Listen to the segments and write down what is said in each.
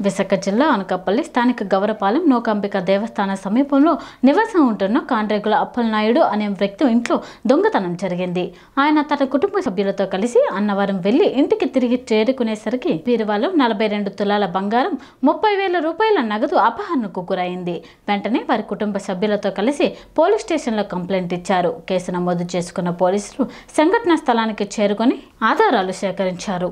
విశాఖ జిల్లా అనకాపల్లి స్థానిక గౌరపాలెం నూకాంబిక దేవస్థాన సమీపంలో నివాసం ఉంటున్న కాండ్రేగుల అప్పలనాయుడు అనే వ్యక్తి ఇంట్లో దొంగతనం జరిగింది ఆయన తన కుటుంబ సభ్యులతో కలిసి అన్నవరం వెళ్లి ఇంటికి తిరిగి చేరుకునేసరికి బీరువాలో నలభై రెండు తులాల బంగారం ముప్పై వేల రూపాయల నగదు అపహరణకు గురైంది వెంటనే వారి కుటుంబ సభ్యులతో కలిసి పోలీస్ స్టేషన్లో కంప్లైంట్ ఇచ్చారు కేసు నమోదు చేసుకున్న పోలీసులు సంఘటనా స్థలానికి చేరుకొని ఆధారాలు సేకరించారు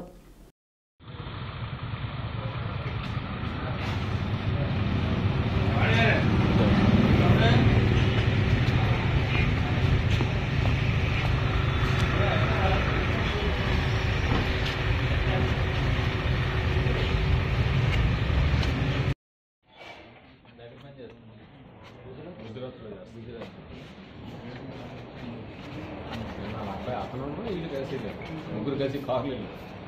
అబ్బాయి అతను ఉండు, వీళ్ళు కలిసి వెళ్ళారు. ముగ్గురు కలిసి కార్లు వెళ్ళారు.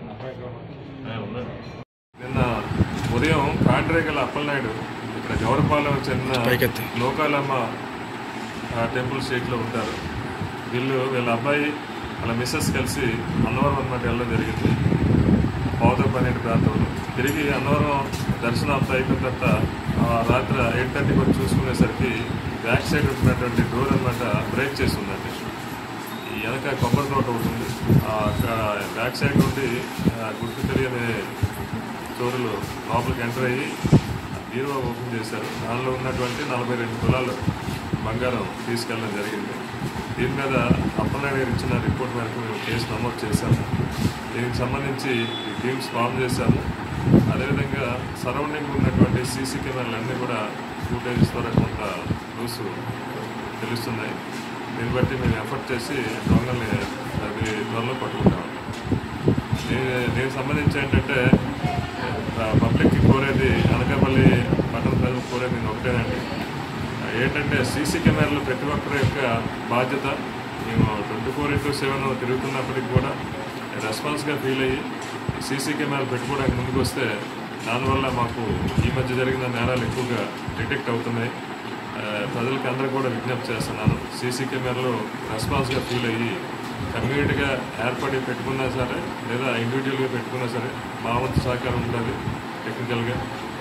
నిన్న ఉదయం కాండ్రేగల అప్పలనాయుడు ఇక్కడ గౌరపాలెం చెందిన లోకాలమ్మ ఆ, టెంపుల్ స్ట్రీట్లో ఉంటారు వీళ్ళు వీళ్ళ అబ్బాయి వాళ్ళ మిస్సెస్ కలిసి అన్నవరం అనమాట వెళ్ళడం జరిగింది పౌదర్ పన్నెండు ప్రాంతంలో తిరిగి అన్నవరం దర్శనం అంతా అయిపోయిన తర్వాత ఆ, రాత్రి ఎయిట్ థర్టీకి వచ్చి చూసుకునేసరికి బ్యాక్ సైడ్ ఉన్నటువంటి డోర్ అనమాట బ్రేక్ చేసి ఉందండి ఈ వెనక కొబ్బరి తోట ఒకటి ఉంది ఆ అక్కడ బ్యాక్ సైడ్ నుండి ఆ, గుర్తు తెలియని చోరులు లోపలికి ఎంటర్ అయ్యి బీరువా ఓపెన్ చేశారు దానిలో ఉన్నటువంటి నలభై రెండు తులాలు బంగారం తీసుకెళ్ళడం జరిగింది దీని మీద అప్పలనాయుడు గారు ఇచ్చిన రిపోర్ట్ మేరకు మేము కేసు నమోదు చేశాము దీనికి సంబంధించి ఈ టీమ్స్ ఫామ్ చేశాము అదేవిధంగా సరౌండింగ్ ఉన్నటువంటి సీసీ కెమెరాలు అన్నీ కూడా ఫుటేజ్ ద్వారా కొంత లూసు తెలుస్తున్నాయి దీన్ని బట్టి మేము ఎఫర్ట్ చేసి దొంగల్ని అది త్వరలో పట్టుకుంటాం నేను నేను సంబంధించి ఏంటంటే ఆ, పబ్లిక్కి కోరేది అనకాపల్లి పట్టణ ప్రజలు కోరేది నేను ఒకటేనండి ఆ, ఏంటంటే సీసీ కెమెరాలు ప్రతి ఒక్కరి యొక్క బాధ్యత మేము ట్వంటీ ఫోర్ ఇంటూ సెవెన్ తిరుగుతున్నప్పటికి కూడా రెస్పాన్స్గా ఫీల్ అయ్యి సీసీ కెమెరాలు పెట్టుకోవడానికి ముందుకు వస్తే దానివల్ల మాకు ఈ మధ్య జరిగిన నేరాలు ఎక్కువగా డిటెక్ట్ అవుతున్నాయి ఆ, ప్రజలకి అందరూ కూడా విజ్ఞప్తి చేస్తున్నాను సీసీ కెమెరాలు రెస్పాన్స్గా ఫీల్ అయ్యి కమ్యూనిటీగా ఏర్పడి పెట్టుకున్నా సరే లేదా ఇండివిజువల్గా పెట్టుకున్నా సరే మా వంతు సహకారం ఉంటుంది టెక్నికల్గా